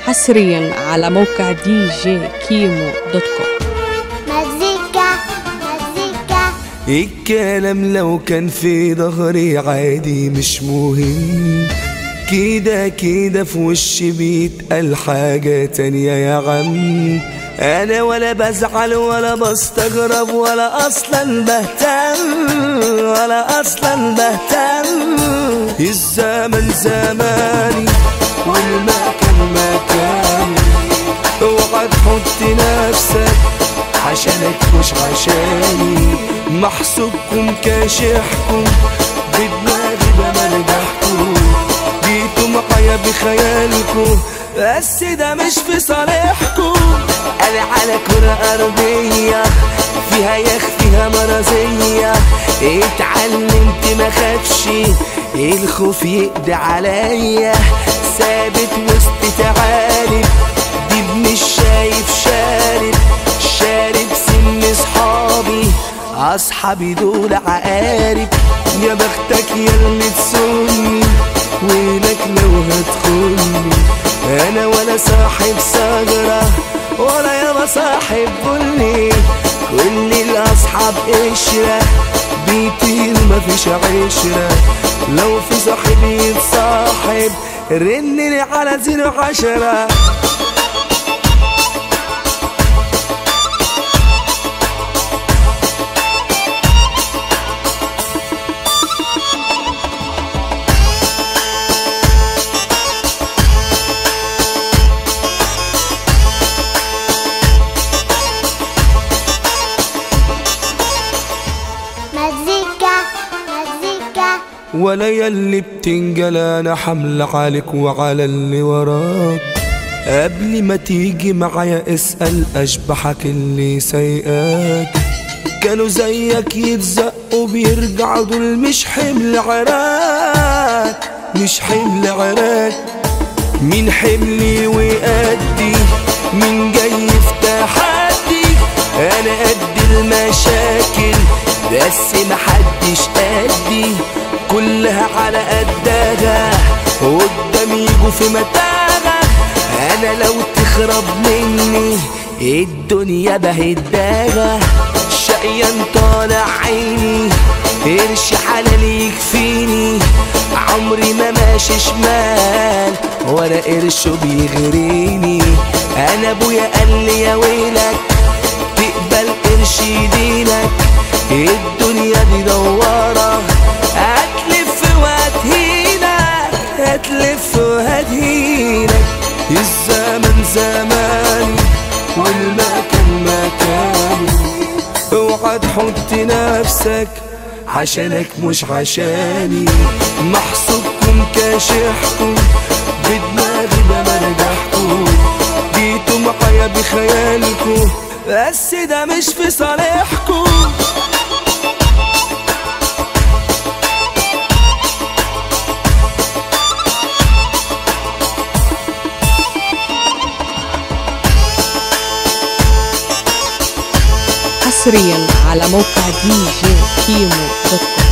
حصريا على موقع دي جي كيمو دوت كوم مزيكا مزيكا الكلام لو كان في ظهري عادي مش مهم كده كده في وشي بيتقال حاجة تانية يا عم أنا ولا بزعل ولا بستغرب ولا أصلا بهتم ولا أصلا بهتم الزمن زماني والمكان مكاني اوعى تحط نفسك عشانك مش عشاني محسوبكم كاشحكم بدماغي بمرجحكم جيتوا معايا بخيالكم بس ده مش في صالحكم انا على كرة ارضية فيها يخ فيها مرضية اتعلمت ما خافش الخوف يقضي عليا ثابت وسط تعالب دي مش شايف شارب شارب سن صحابي اصحابي دول عقارب يا بختك يا اللي تسني ويلك لو هتخوني انا ولا صاحب ثغرة ولا يابا صاحب بني كل الاصحاب قشرة بيطير مفيش عشرة لو في صاحب يتصاحب رنلي على زيرو عشرة مزيكا مزيكا ولا يلي بتنجل انا حمل عليك وعلى اللي وراك قبل ما تيجي معايا اسأل اشبحك اللي سايقاك كانوا زيك يتزقوا بيرجعوا دول مش حمل عراك مش حمل عراك مين حملي وقدي مين جاي في تحدي انا قد المشاكل بس محدش قدي كلها على قدها قدامي يجوا في متاهة انا لو تخرب مني الدنيا بهداها شقيان طالع عيني قرش حلال يكفيني عمري ما ماشي شمال ولا قرش بيغريني انا ابويا قال لي يا ويلك تقبل قرش يدينك الدنيا دي دوارة هتلف وهتهينك هتلف وهتهينك الزمن زماني والمكان مكاني اوعى تحط نفسك عشانك مش عشاني محسوبكم كاشحكم بدماغي بمرجحكم جيتوا معايا بخيالكم بس ده مش في صالحكم حصريا على موقع دي جي كيمو دوت كوم